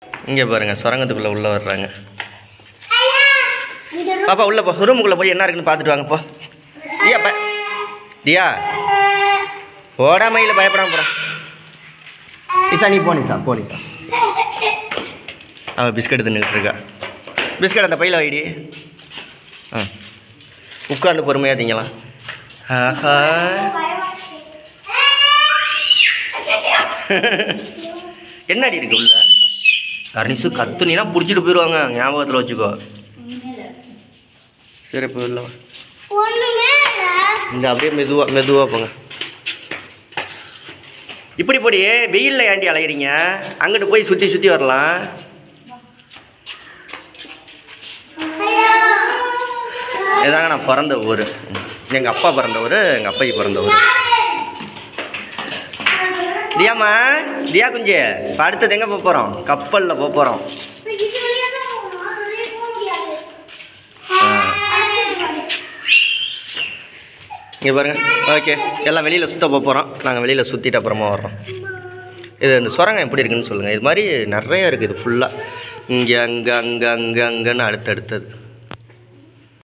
இங்கே பாருங்கள் சுரங்கத்துக்குள்ளே உள்ளே வர்றாங்க பாப்பா உள்ளே போ ரூமுக்குள்ளே போய் என்ன இருக்குன்னு பார்த்துட்டு வாங்க போ தியா ப தியா ஓடாமையில் பயப்படாம போகிறான் நிசா நீ போ நிசா போ நிசா அவள் பிஸ்கட் தின்னுக்கிட்டு இருக்கா பிஸ்கட் அந்த பையில் வைடி ஆ உட்காந்து பொறுமையாக திங்கலாம் ஆஹா என்னடி இருக்கு உள்ள கர்னிஸு கத்துனா பிடிச்சிட்டு போயிடுவாங்க ஞாபகத்தில் வச்சுக்கோ சரி இப்போ இல்லை ஒண்ணுமே இல்ல இந்த அப்படியே மெதுவாக மெதுவாக போங்க இப்படி போடி வெயிலில் ஏண்டி அலையிறீங்க அங்கிட்டு போய் சுற்றி சுற்றி வரலாம் இதாங்க நான் பிறந்த ஊர் எங்கள் அப்பா பிறந்த ஊர் எங்கள் அப்பாய்க்கு பிறந்த ஊர் தியாம்மா தியா குஞ்சு இப்போ அடுத்தது எங்கே போக போகிறோம் கப்பலில் போக போகிறோம் இது வழியா தான் போகணும் அது வழியா போக முடியாது இங்கே பாருங்க ஓகே எல்லாம் வெளியில் சுத்த போக போகிறோம் நாங்கள் வெளியில் சுற்றிட்டு அப்புறமா வர்றோம் இது இந்த சுரங்கம் எப்படி இருக்குன்னு சொல்லுங்கள் இது மாதிரி நிறைய இருக்குது இது ஃபுல்லாக இங்கே அங்கே அங்கே அங்கே அங்கேன்னு அடுத்தடுத்தது